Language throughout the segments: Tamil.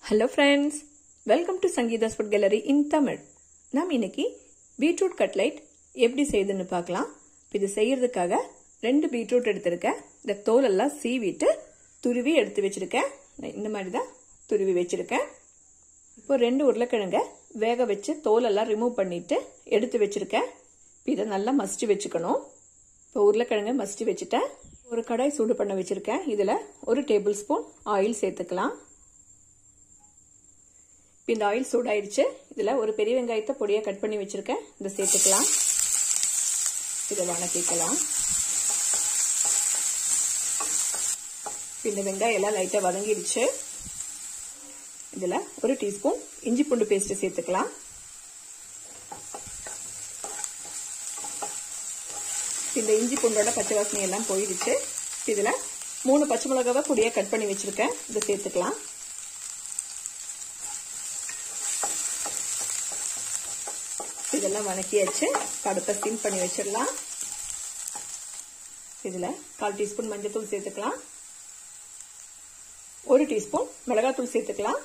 hello friends welcome to Sangeetha's food gallery in Tamil நாம் இன்னைக்கு பீட்ரூட் கட்லைட் எப்படி செய்யுதுன்னு பார்க்கலாம் இப்ப இது செய்யறதுக்காக ரெண்டு பீட்ரூட் எடுத்திருக்கேன் இந்த தோலெல்லாம் சீவிட்டு துருவி எடுத்து வச்சிருக்கேன் நான் இந்த மாதிரி தான் துருவி வச்சிருக்கேன் இப்போ ரெண்டு உருளைக்கிழங்க வேக வச்சு தோலெல்லாம் ரிமூவ் பண்ணிட்டு எடுத்து வச்சிருக்கேன் இப்போ இதை நல்லா மசிச்சு வச்சுக்கணும் இப்போ உருளைக்கிழங்க மசிச்சு வச்சுட்டேன் ஒரு கடாய் சூடு பண்ண வச்சிருக்கேன் இதில் ஒரு டேபிள் ஸ்பூன் ஆயில் சேர்த்துக்கலாம் இப்போ இந்த ஆயில் சூடாயிடுச்சு இதில் ஒரு பெரிய வெங்காயத்தை பொடியாக கட் பண்ணி வச்சுருக்கேன் இதை சேர்த்துக்கலாம் இதை வணக்கிக்கலாம் இந்த வெங்காயம் எல்லாம் லைட்டாக வதங்கிடுச்சு இதில் ஒரு டீஸ்பூன் இஞ்சி பூண்டு பேஸ்ட்டு சேர்த்துக்கலாம் இந்த இஞ்சி பூண்டோட பச்சை வாசனை எல்லாம் போயிடுச்சு இதில் மூணு பச்சை மிளகாவை பொடியாக கட் பண்ணி வச்சுருக்கேன் இதை சேர்த்துக்கலாம் இதெல்லாம் வணக்கியாச்சு கடுப்பை ஸ்டீம் பண்ணி வச்சிடலாம் இதில் கால் டீஸ்பூன் மஞ்சள்தூள் சேர்த்துக்கலாம் ஒரு டீஸ்பூன் மிளகாத்தூள் சேர்த்துக்கலாம்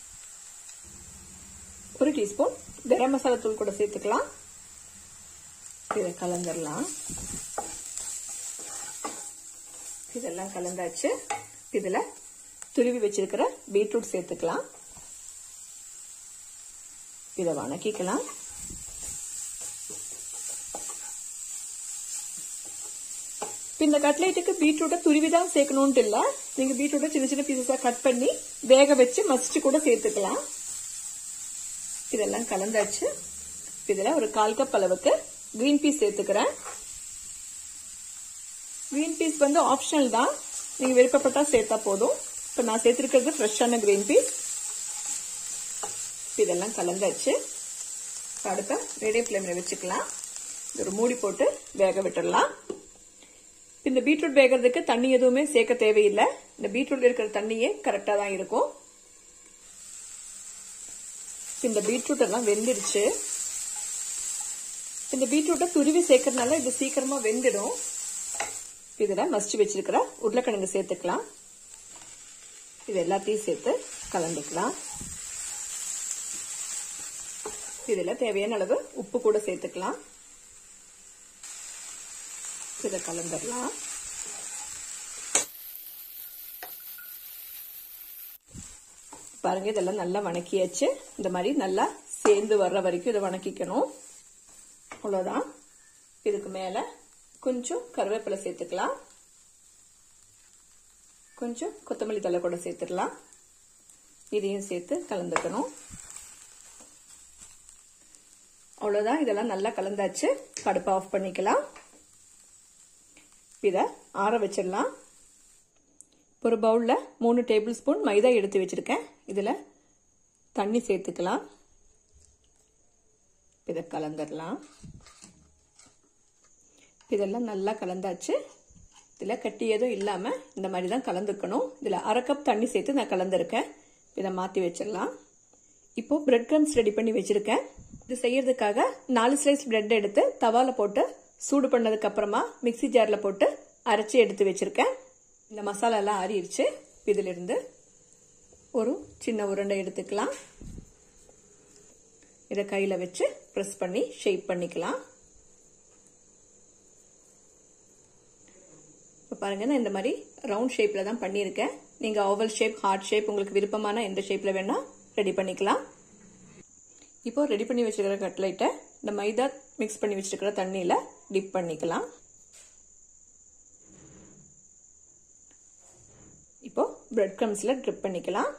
ஒரு டீஸ்பூன் கரம் மசாலா தூள் கூட சேர்த்துக்கலாம் இதை கலந்துடலாம் இதெல்லாம் கலந்தாச்சு இதில் துருவி வச்சிருக்கிற பீட்ரூட் சேர்த்துக்கலாம் இதை வணக்கிக்கலாம் இந்த கட்லைட்டுக்கு பீட்ரூட்டை துருவி தான் சேர்க்கணும்ட்டு இல்லை நீங்கள் பீட்ரூட்டை சின்ன சின்ன பீசஸாக கட் பண்ணி வேக வச்சு மசிச்சு கூட சேர்த்துக்கலாம் இதெல்லாம் கலந்தாச்சு இதில் ஒரு கால் கப் அளவுக்கு கிரீன் பீஸ் சேர்த்துக்கிறேன் கிரீன் பீஸ் வந்து ஆப்ஷனல் தான் நீங்கள் விருப்பப்பட்டா சேர்த்தா போதும் இப்போ நான் சேர்த்துருக்கிறது ஃப்ரெஷ்ஷான கிரீன் பீஸ் இதெல்லாம் கலந்தாச்சு அடுப்பை மீடியம் ஃப்ளேமில் வச்சுக்கலாம் ஒரு மூடி போட்டு வேக விட்டுடலாம் இந்த பீட்ரூட் வேகிறதுக்கு தண்ணி எதுவுமே சேர்க்க தேவையில்லை இந்த பீட்ரூட் இருக்கிற தண்ணியே கரெக்டாக தான் இருக்கும் இந்த பீட்ரூட் எல்லாம் வெந்துடுச்சு இந்த பீட்ரூட்டை துருவி சேர்க்கறதுனால இது சீக்கிரமா வெந்துடும் இதில் மசிச்சு வச்சிருக்கிற உருளைக்கிழங்கு சேர்த்துக்கலாம் இது எல்லாத்தையும் சேர்த்து கலந்துக்கலாம் இதில் தேவையான அளவு உப்பு கூட சேர்த்துக்கலாம் இதை கலந்துடலாம் பாருங்க இதெல்லாம் நல்லா வணக்கியாச்சு இந்த மாதிரி நல்லா சேர்ந்து வர்ற வரைக்கும் இதை வணக்கிக்கணும் அவ்வளோதான் இதுக்கு மேலே கொஞ்சம் கருவேப்பிலை சேர்த்துக்கலாம் கொஞ்சம் கொத்தமல்லி தலை கூட சேர்த்துடலாம் இதையும் சேர்த்து கலந்துக்கணும் அவ்வளோதான் இதெல்லாம் நல்லா கலந்தாச்சு கடுப்பை ஆஃப் பண்ணிக்கலாம் இதை ஆற வச்சிடலாம் ஒரு பவுலில் மூணு டேபிள் ஸ்பூன் மைதா எடுத்து வச்சுருக்கேன் இதில் தண்ணி சேர்த்துக்கலாம் இதை கலந்துடலாம் இதெல்லாம் நல்லா கலந்தாச்சு இதில் கட்டி எதுவும் இல்லாமல் இந்த மாதிரி தான் கலந்துக்கணும் இதில் அரை கப் தண்ணி சேர்த்து நான் கலந்துருக்கேன் இதை மாற்றி வச்சிடலாம் இப்போது பிரெட் க்ரம்ஸ் ரெடி பண்ணி வச்சுருக்கேன் இது செய்யறதுக்காக நாலு ஸ்லைஸ் பிரெட் எடுத்து தவாவில் போட்டு சூடு பண்ணதுக்கு அப்புறமா மிக்சி ஜாரில் போட்டு அரைச்சி எடுத்து வச்சிருக்கேன் இந்த மசாலா எல்லாம் ஆறிடுச்சு இதிலிருந்து ஒரு சின்ன உருண்டை எடுத்துக்கலாம் இதை கையில் வச்சு ப்ரெஸ் பண்ணி ஷேப் பண்ணிக்கலாம் இப்போ பாருங்க நான் இந்த மாதிரி ரவுண்ட் ஷேப்பில் தான் பண்ணியிருக்கேன் நீங்கள் ஓவல் ஷேப் ஹார்ட் ஷேப் உங்களுக்கு விருப்பமான எந்த ஷேப்பில் வேணால் ரெடி பண்ணிக்கலாம் இப்போ ரெடி பண்ணி வச்சுருக்கிற கட்லைட்டை இந்த மைதா மிக்ஸ் பண்ணி வச்சுருக்கிற தண்ணியில் டிப் பண்ணிக்கலாம் இப்போ பிரெட் க்ரம்ஸில் ட்ரிப் பண்ணிக்கலாம்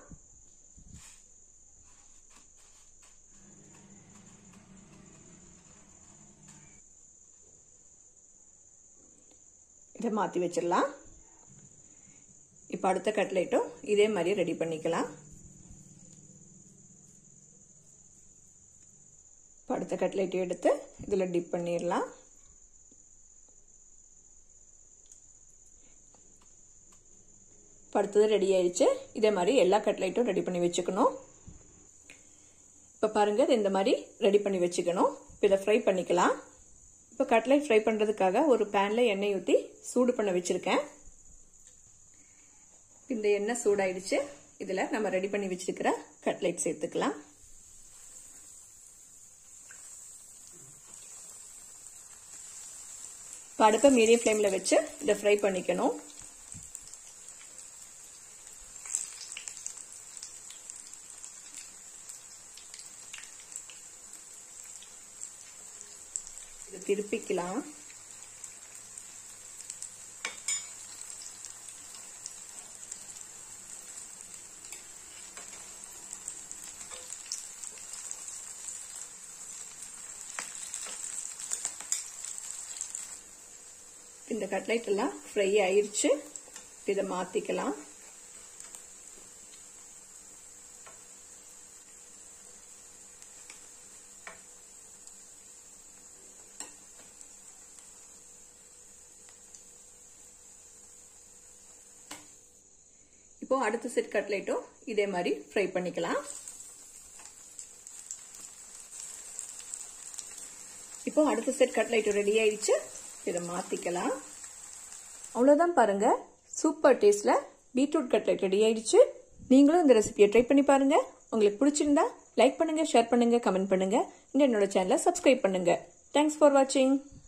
இதை மாற்றி வச்சிடலாம் இப்போ அடுத்த கட்லைட்டும் இதே மாதிரி ரெடி பண்ணிக்கலாம் இப்போ அடுத்த கட்லைட் எடுத்து இதில் டிப் பண்ணிடலாம் இப்போ அடுத்தது ரெடி ஆயிடுச்சு இதே மாதிரி எல்லா கட்லைட்டும் ரெடி பண்ணி வச்சுக்கணும் இப்போ பாருங்க இந்த மாதிரி ரெடி பண்ணி வச்சுக்கணும் இப்போ இதை ஃப்ரை பண்ணிக்கலாம் இப்போ கட்லைட் ஃப்ரை பண்ணுறதுக்காக ஒரு பேனில் எண்ணெய் ஊற்றி சூடு பண்ண வச்சுருக்கேன் இந்த எண்ணெய் சூடாயிடுச்சு இதில் நம்ம ரெடி பண்ணி வச்சிருக்கிற கட்லைட் சேர்த்துக்கலாம் இப்போ அடுப்பை மீடியம் ஃப்ளேமில் வச்சு இதை ஃப்ரை பண்ணிக்கணும் இதை திருப்பிக்கலாம் இந்த கட்லைட் எல்லாம் ஃப்ரை ஆயிடுச்சு இதை மாத்திக்கலாம் இப்போ அடுத்த செட் கட்லைட்டும் இதே மாதிரி ஃப்ரை பண்ணிக்கலாம் இப்போ அடுத்த செட் கட்லைட்டும் ரெடி ஆயிடுச்சு இதை மாத்திக்கலாம் அவ்வளோதான் பாருங்க சூப்பர் டேஸ்ட்ல பீட்ரூட் கட்லைட் ரெடி ஆயிடுச்சு நீங்களும் இந்த ரெசிபியை ட்ரை பண்ணி பாருங்க உங்களுக்கு பிடிச்சிருந்தா லைக் பண்ணுங்க ஷேர் பண்ணுங்க கமெண்ட் பண்ணுங்க இந்த என்னோட சேனலை சப்ஸ்கிரைப் பண்ணுங்க தேங்க்ஸ் ஃபார் வாட்சிங்